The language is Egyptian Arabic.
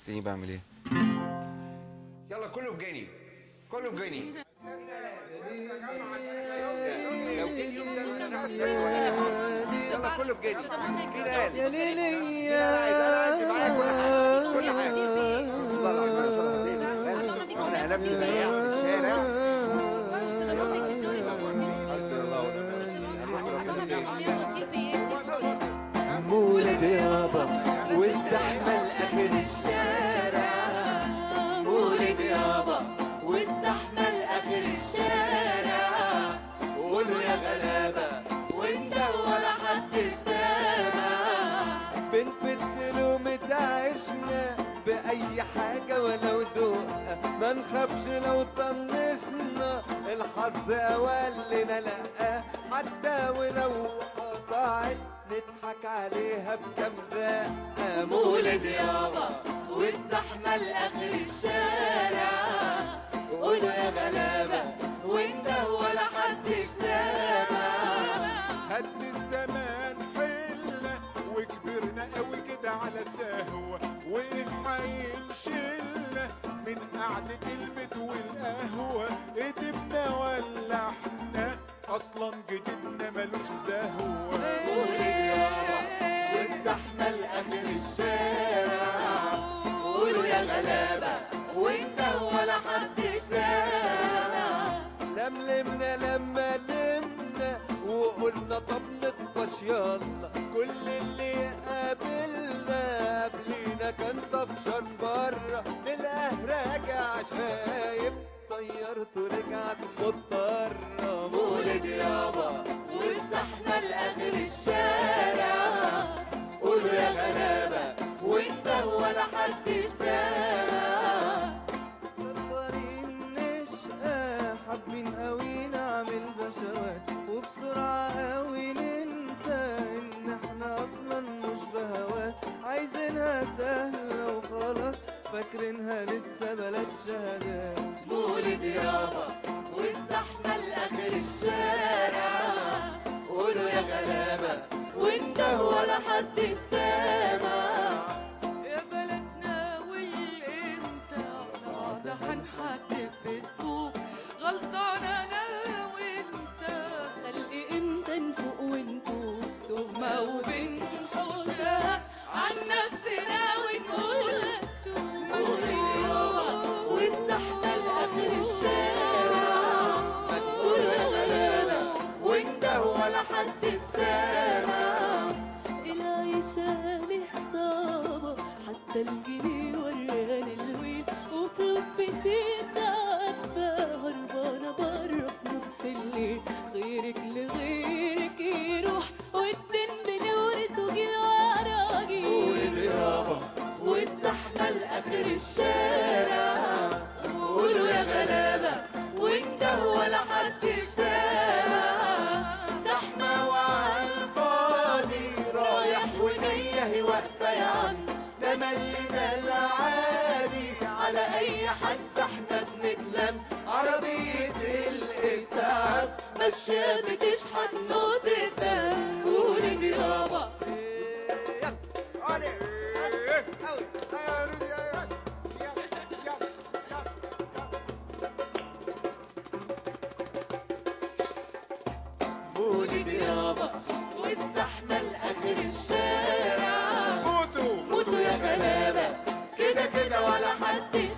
تلاقيني بعمل ايه يلا كله بجاني كله بجاني لو جه اليوم ده مش هنحسن ولا يلا كله بجاني مين قال؟ يا ليلي مين انا عايز انا عندي معايا كل حاجه كل حاجه والله العظيم انا شرفتني انا قلبت بياع في الشارع حسبي الله ونعم مولد يابا والزحمة لآخر الشارع مولد يابا والزحمة لآخر الشارع قولوا يا غلابة وانت ولا حد سامع بنفت له متعشنا بأي حاجة ولو دقة ما نخافش لو طنشنا الحظ أولنا لقاه حتى ولو قطعت نضحك عليها بكم زقة مولد يابا والزحمة لآخر الشارع قولوا يا غلابة وانت ولا حد سامع هد الزمان حلة وكبرنا قوي كده على سهوة وايه هينشلنا من قعدة البيت والقهوة قدمنا ولا احنا اصلا جديدنا ملوش زهوة مولد يابا والزحمة لآخر الشارع قولوا يا غلابة وانت ولا حد سامع لملمنا لما لمنا وقلنا طب نطفش يلا كل اللي قابلنا قبلينا كان طفشان بره نلقاه راجع شايب طيرته رجعت مضطرة مولد يابا والزحمة لآخر الشارع قولوا يا غلابة وانت ولا حد سامع صبرين نشقى حابين قوي نعمل بشوات وبسرعة قوي ننسى ان احنا اصلا مش بهوات عايزينها سهلة وخلاص فاكرينها لسه بلد شهادات مولد يابا والزحمة لآخر الشارع قولوا يا غلابة وانت ولا حد سامع يا بلدنا والامتى على بعض هنحدف بالطوب غلطان انا وانت خلقي امتى نفوق وانتو تهمة وبنحوشها عن نفسنا ونقول مولد يابا والزحمة لآخر الشارع ما تقولوا يا غلابة وانت ولا حد سامع العيشة لحسابة حتى الجنيه وراني الويل وفلوس بتتعبى هربانة برا في نص الليل خيرك لغيرك يروح والدين بنورثه جيل ورا جيل مولد يابا والزحمة لآخر الشارع قولوا يا غلابة وانت ولا حد سامع زحمة وعلى الفاضي رايح وجاية هي واقفة يا عم ده ملنا العادي على أي حس احنا بنتلم عربية الإسعاف ماشية بتشحت نقطة دم مولد يابا مولد يابا والزحمة لآخر الشارع موتوا موتوا يا غلابة كده كده ولا حد